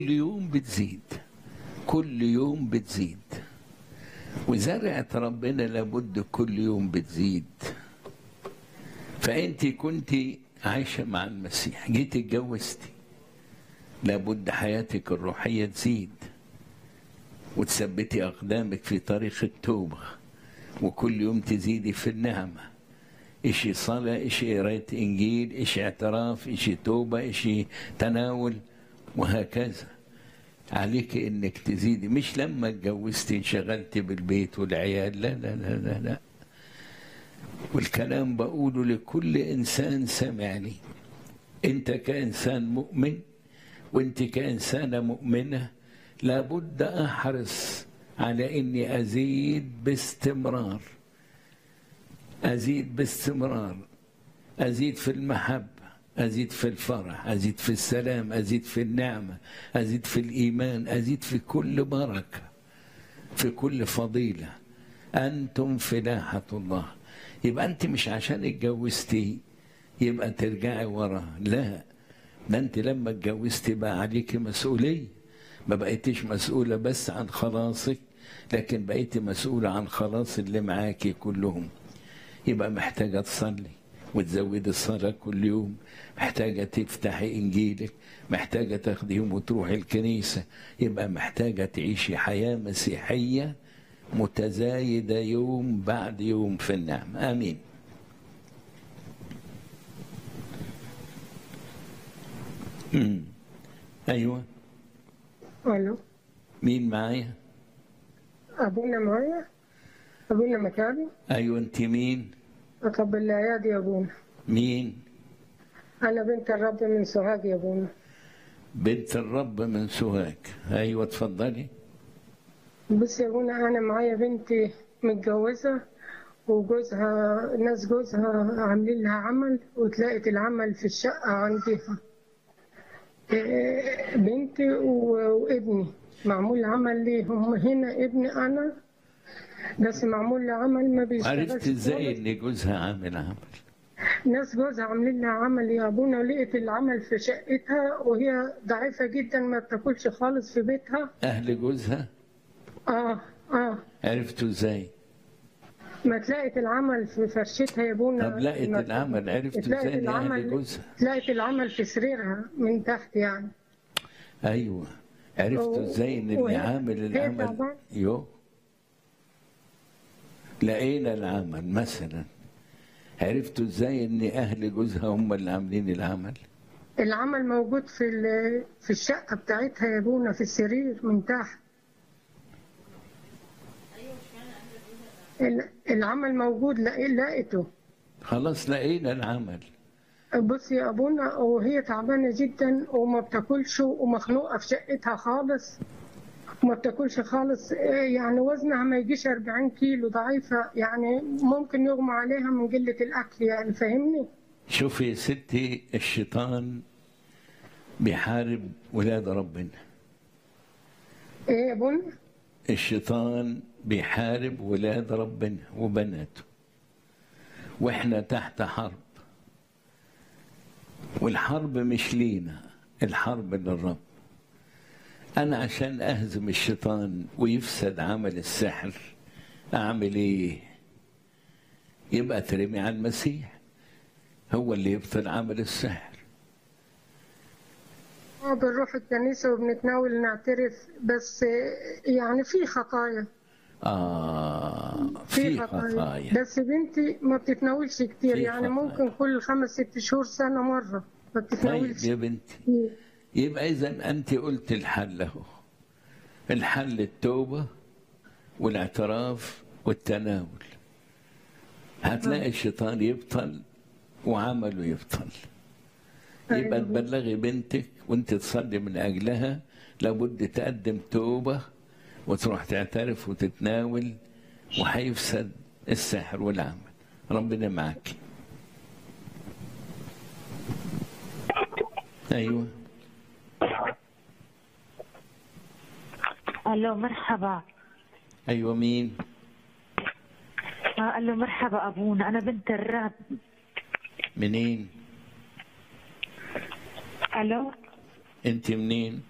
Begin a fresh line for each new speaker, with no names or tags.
كل يوم بتزيد كل يوم بتزيد وزرعة ربنا لابد كل يوم بتزيد فأنت كنت عايشة مع المسيح جيت اتجوزتي لابد حياتك الروحية تزيد وتثبتي أقدامك في طريق التوبة وكل يوم تزيدي في النعمة إشي صلاة إشي قراية إنجيل إشي اعتراف إشي توبة إشي تناول وهكذا عليك انك تزيدي مش لما اتجوزتي انشغلتي بالبيت والعيال لا لا لا لا لا والكلام بقوله لكل انسان سمعني انت كانسان مؤمن وانت كانسانه مؤمنه لابد احرص على اني ازيد باستمرار ازيد باستمرار ازيد في المحبه أزيد في الفرح أزيد في السلام أزيد في النعمة أزيد في الإيمان أزيد في كل بركة في كل فضيلة أنتم فلاحة الله يبقى أنت مش عشان اتجوزتي يبقى ترجعي ورا لا ده أنت لما اتجوزتي بقى عليكي مسؤولية ما بقيتيش مسؤولة بس عن خلاصك لكن بقيتي مسؤولة عن خلاص اللي معاكي كلهم يبقى محتاجة تصلي وتزودي الصلاة كل يوم محتاجة تفتحي إنجيلك محتاجة تاخديهم وتروحي الكنيسة يبقى محتاجة تعيشي حياة مسيحية متزايدة يوم بعد يوم في النعمة آمين مم. أيوة
الو
مين معايا
ابونا معايا ابونا مكاني
أيوة أنت مين
اقبل الايادي يا ابونا
مين
انا بنت الرب من سوهاج يا ابونا
بنت الرب من سوهاج أيوة اتفضلي
بص يا ابونا انا معايا بنتي متجوزه وجوزها ناس جوزها عاملين لها عمل وتلاقت العمل في الشقه عندها إيه، بنتي و- وابني معمول عمل ليهم هنا ابني انا بس معمول له عمل ما بيشتغلش
عرفت ازاي
خالص.
ان جوزها عامل عمل
ناس جوزها عاملين لها عمل يا ابونا ولقيت العمل في شقتها وهي ضعيفة جدا ما بتاكلش خالص في بيتها
اهل جوزها
اه اه
عرفتوا ازاي
ما تلاقت العمل في فرشتها يا ابونا
طب لقيت
ما-
العمل عرفتوا
تلاقت
ازاي ان اهل
العمل
جوزها
تلاقت العمل في سريرها من تحت يعني
ايوه عرفتوا
و-
ازاي ان اللي
وهي-
عامل
هي
العمل
تعبانة.
يو لقينا العمل مثلا عرفتوا ازاي ان اهل جوزها هم اللي عاملين العمل
العمل موجود في ال- في الشقة بتاعتها يا ابونا في السرير من تحت ال- العمل موجود لق- لقيته
خلاص لقينا العمل
بص يا ابونا وهي تعبانه جدا وما بتاكلش ومخنوقه في شقتها خالص وما بتاكلش خالص إيه يعني وزنها ما يجيش 40 كيلو ضعيفه يعني ممكن يغمى عليها من قله الاكل يعني فاهمني
شوفي يا ستي الشيطان بيحارب ولاد ربنا
ايه يا ابونا
الشيطان بيحارب ولاد ربنا وبناته واحنا تحت حرب والحرب مش لينا الحرب للرب انا عشان اهزم الشيطان ويفسد عمل السحر اعمل ايه يبقى ترمي على المسيح هو اللي يبطل عمل السحر
اه بنروح الكنيسه وبنتناول نعترف بس إيه يعني في خطايا
اه في خطايا
بس بنتي ما بتتناولش كتير
في
يعني
خطايا.
ممكن كل خمس ست شهور سنه مره ما
طيب
بتتناولش
يا بنتي
كتير.
يبقى إذا أنت قلت الحل أهو الحل التوبة والاعتراف والتناول هتلاقي الشيطان يبطل وعمله يبطل يبقى
أيوة.
تبلغي بنتك وانت تصلي من أجلها لابد تقدم توبة وتروح تعترف وتتناول وهيفسد السحر والعمل ربنا معك أيوه
الو مرحبا
أيوه مين
آه، الو مرحبا ابونا انا بنت الرب
منين
الو
انت منين